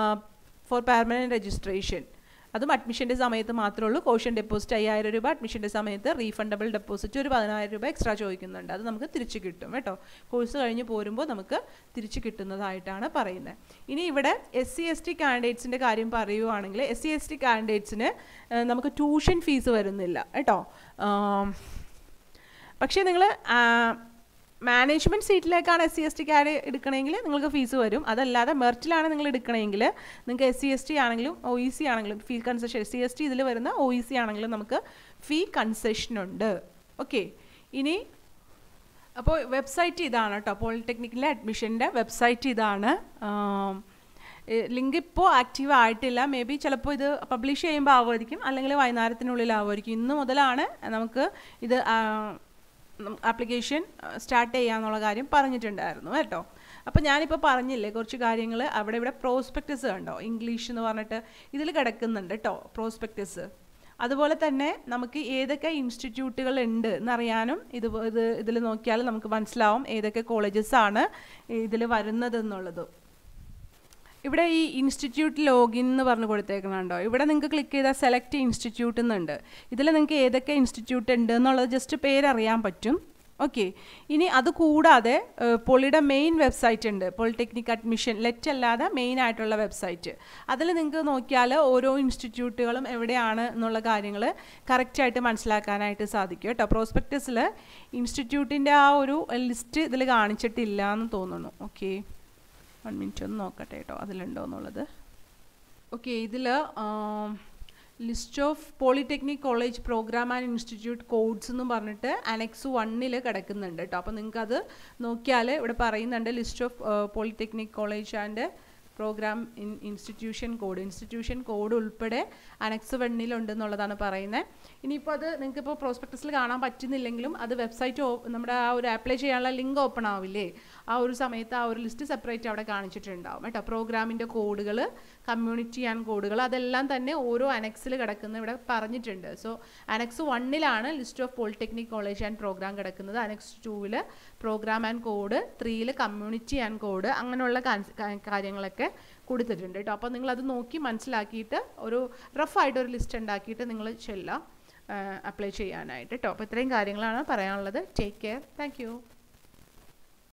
ഫോർ പെർമനൻറ്റ് രജിസ്ട്രേഷൻ അതും അഡ്മിഷൻ്റെ സമയത്ത് മാത്രമേ ഉള്ളൂ കോഷൻ ഡെപ്പോസിറ്റ് അയ്യായിരം രൂപ അഡ്മിഷൻ്റെ സമയത്ത് റീഫണ്ടബിൾ ഡെപ്പോസിറ്റ് ഒരു പതിനായിരം രൂപ എക്സ്ട്രാ ചോദിക്കുന്നുണ്ട് അത് നമുക്ക് തിരിച്ച് കിട്ടും കേട്ടോ കോഴ്സ് കഴിഞ്ഞ് പോരുമ്പോൾ നമുക്ക് തിരിച്ച് കിട്ടുന്നതായിട്ടാണ് പറയുന്നത് ഇനി ഇവിടെ എസ് സി എസ് ടി കാൻഡിഡേറ്റ്സിൻ്റെ കാര്യം പറയുവാണെങ്കിൽ എസ് സി എസ് ടി കാൻഡിഡേറ്റ്സിന് നമുക്ക് ട്യൂഷൻ ഫീസ് വരുന്നില്ല കേട്ടോ ആം, പക്ഷേ നിങ്ങൾ മാനേജ്മെൻറ്റ് സീറ്റിലേക്കാണ് S C S T card എടുക്കണമെങ്കിൽ നിങ്ങൾക്ക് ഫീസ് വരും അതല്ലാതെ മെറിറ്റിലാണ് നിങ്ങൾ എടുക്കണമെങ്കിൽ നിങ്ങൾക്ക് എസ് സി എസ് ടി ആണെങ്കിലും ഒ ഇ സി ആണെങ്കിലും fee concession S C S T ഇതിൽ വരുന്ന ഒ ഇ സി ആണെങ്കിലും നമുക്ക് ഫീ കൺസെഷൻ ഉണ്ട് ഓക്കെ ഇനി അപ്പോൾ വെബ്സൈറ്റ് ഇതാണ് കേട്ടോ പോളിടെക്നിക്കിലെ അഡ്മിഷൻ്റെ വെബ്സൈറ്റ് ഇതാണ് ലിങ്ക് ഇപ്പോൾ ആക്റ്റീവ് ആയിട്ടില്ല മേ ബി ചിലപ്പോൾ ഇത് പബ്ലിഷ് ചെയ്യുമ്പോൾ ആവുമായിരിക്കും അല്ലെങ്കിൽ വൈകുന്നേരത്തിനുള്ളിൽ ആവുമായിരിക്കും ഇന്ന് മുതലാണ് നമുക്ക് ഇത് ആപ്ലിക്കേഷൻ സ്റ്റാർട്ട് ചെയ്യാന്നുള്ള കാര്യം പറഞ്ഞിട്ടുണ്ടായിരുന്നു കേട്ടോ അപ്പോൾ ഞാനിപ്പോൾ പറഞ്ഞില്ലേ കുറച്ച് കാര്യങ്ങൾ അവിടെ ഇവിടെ പ്രോസ്പെക്ടസ് കണ്ടോ ഇംഗ്ലീഷ് എന്ന് പറഞ്ഞിട്ട് ഇതിൽ കിടക്കുന്നുണ്ട് കേട്ടോ പ്രോസ്പെക്ടസ് അതുപോലെ തന്നെ നമുക്ക് ഏതൊക്കെ ഇൻസ്റ്റിറ്റ്യൂട്ടുകൾ ഉണ്ട് എന്നറിയാനും ഇത് ഇത് ഇതിൽ നോക്കിയാൽ നമുക്ക് മനസ്സിലാവും ഏതൊക്കെ കോളേജസ് ആണ് ഇതിൽ വരുന്നത് എന്നുള്ളത് ഇവിടെ ഈ ഇൻസ്റ്റിറ്റ്യൂട്ട് ലോഗിൻ എന്ന് പറഞ്ഞ് കൊടുത്തേക്കുന്നുണ്ടോ ഇവിടെ നിങ്ങൾക്ക് ക്ലിക്ക് ചെയ്താൽ സെലക്ട് ഇൻസ്റ്റിറ്റ്യൂട്ട് എന്നുണ്ട് ഇതിൽ നിങ്ങൾക്ക് ഏതൊക്കെ ഇൻസ്റ്റിറ്റ്യൂട്ട് ഉണ്ട് എന്നുള്ളത് ജസ്റ്റ് പേരറിയാൻ പറ്റും ഓക്കെ ഇനി അത് കൂടാതെ പൊളിയുടെ മെയിൻ വെബ്സൈറ്റ് ഉണ്ട് പോളിടെക്നിക് അഡ്മിഷൻ ലെറ്റ് അല്ലാതെ മെയിൻ ആയിട്ടുള്ള വെബ്സൈറ്റ് അതിൽ നിങ്ങൾക്ക് നോക്കിയാൽ ഓരോ ഇൻസ്റ്റിറ്റ്യൂട്ടുകളും എവിടെയാണ് എന്നുള്ള കാര്യങ്ങൾ കറക്റ്റായിട്ട് മനസ്സിലാക്കാനായിട്ട് സാധിക്കും കേട്ടോ പ്രോസ്പെക്ടസിൽ ഇൻസ്റ്റിറ്റ്യൂട്ടിൻ്റെ ആ ഒരു ലിസ്റ്റ് ഇതിൽ കാണിച്ചിട്ടില്ല എന്ന് തോന്നുന്നു ഓക്കെ വൺ മിനിറ്റ് ഒന്ന് നോക്കട്ടെ കേട്ടോ അതിലുണ്ടോ എന്നുള്ളത് ഓക്കെ ഇതിൽ list of polytechnic college program and institute codes എന്ന് പറഞ്ഞിട്ട് അനക്സ് വണ്ണിൽ കിടക്കുന്നുണ്ട് കേട്ടോ അപ്പോൾ നിങ്ങൾക്കത് നോക്കിയാൽ ഇവിടെ പറയുന്നുണ്ട് list of polytechnic college and program in institution code institution code ഉൾപ്പെടെ അനക്സ് വണ്ണിലുണ്ടെന്നുള്ളതാണ് പറയുന്നത് ഇനിയിപ്പോൾ അത് നിങ്ങൾക്ക് ഇപ്പോൾ പ്രോസ്പെക്ടസിൽ കാണാൻ പറ്റുന്നില്ലെങ്കിലും അത് വെബ്സൈറ്റ് നമ്മുടെ ആ ഒരു അപ്ലൈ ചെയ്യാനുള്ള ലിങ്ക് ഓപ്പൺ ആവില്ലേ ആ ഒരു സമയത്ത് ആ ഒരു ലിസ്റ്റ് സെപ്പറേറ്റ് അവിടെ കാണിച്ചിട്ടുണ്ടാവും കേട്ടോ പ്രോഗ്രാമിൻ്റെ കോഡുകൾ കമ്മ്യൂണിറ്റി ആൻഡ് കോഡുകൾ അതെല്ലാം തന്നെ ഓരോ അനക്സിൽ കിടക്കുന്ന ഇവിടെ പറഞ്ഞിട്ടുണ്ട് സോ അനക്സ് വണ്ണിലാണ് list of polytechnic college and program കിടക്കുന്നത് അനക്സ് ടൂവിൽ പ്രോഗ്രാം ആൻഡ് കോഡ് ത്രീയിൽ കമ്മ്യൂണിറ്റി ആൻഡ് കോഡ് അങ്ങനെയുള്ള കാര്യങ്ങളൊക്കെ കൊടുത്തിട്ടുണ്ട് കേട്ടോ അപ്പോൾ നിങ്ങളത് നോക്കി മനസ്സിലാക്കിയിട്ട് ഒരു റഫായിട്ട് ഒരു ലിസ്റ്റ് ഉണ്ടാക്കിയിട്ട് നിങ്ങൾ ചെല്ലാം അപ്ലൈ ചെയ്യാനായിട്ട് കേട്ടോ അപ്പോൾ ഇത്രയും കാര്യങ്ങളാണ് പറയാനുള്ളത് ടേക്ക് കെയർ താങ്ക്